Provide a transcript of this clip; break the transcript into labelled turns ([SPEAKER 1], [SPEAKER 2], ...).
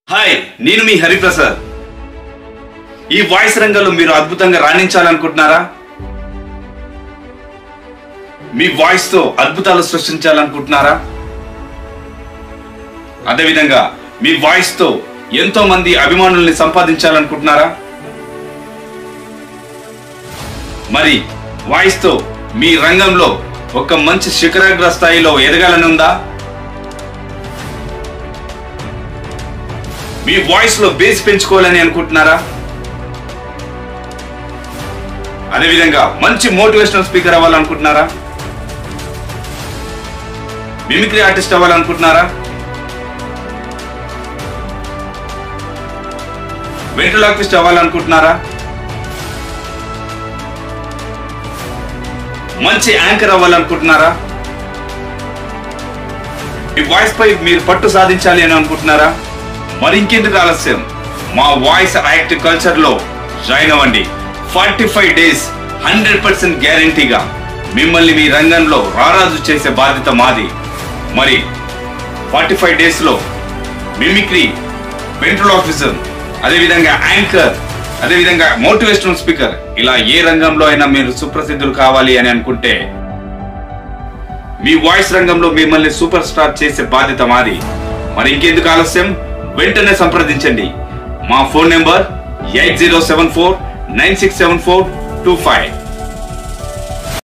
[SPEAKER 1] hi నేను మీ హరిప్రసాద్ ఈ voice రంగంలో మీరు అద్భుతంగా రాణించాలనుకుంటున్నారా మీ వాయిస్ తో అద్భుతాలు సృష్టించాలనుకుంటున్నారా అదేవిధంగా మీ వాయిస్ తో ఎంతో మంది అభిమానుల్ని సంపాదించాలనుకుంటున్నారా మరి వాయిస్ తో మీ రంగంలో ఒక మంచి శిఖరాగ్ర స్థాయిలో ఎదగాలని ఉందా మీ వాయిస్ లో బేస్ పెంచుకోవాలని అనుకుంటున్నారా అదేవిధంగా మంచి మోటివేషనల్ స్పీకర్ అవ్వాలనుకుంటున్నారా మిమిక్రీ ఆర్టిస్ట్ అవ్వాలనుకుంటున్నారా వెంట్రలాక్విస్ట్ అవ్వాలనుకుంటున్నారా మంచి యాంకర్ అవ్వాలనుకుంటున్నారా మీ వాయిస్ పై మీరు పట్టు సాధించాలి అని అనుకుంటున్నారా మరి ఇంకెందుకు ఆలస్యం మా వాయిస్ యాక్ట్ కల్చర్ లో జాయిన్ అవ్వండి forty five days hundred percent గ్యారంటీగా మిమ్మల్ని మీ రంగంలో రారాజు చేసే బాధ్యత మాది మరి ఫార్టీ ఫైవ్ డేస్ లో మిమిక్రీ వెంట్రలాఫిజం అదేవిధంగా యాంకర్ అదేవిధంగా మోటివేషనల్ స్పీకర్ ఇలా ఏ రంగంలో అయినా మీరు సుప్రసిద్ధులు కావాలి అని అనుకుంటే మీ వాయిస్ రంగంలో మిమ్మల్ని సూపర్ స్టార్ చేసే బాధ్యత మాది మరి ఇంకెందుకు ఆలస్యం వెంటనే సంప్రదించండి మా phone number eight zero seven four nine six seven four two five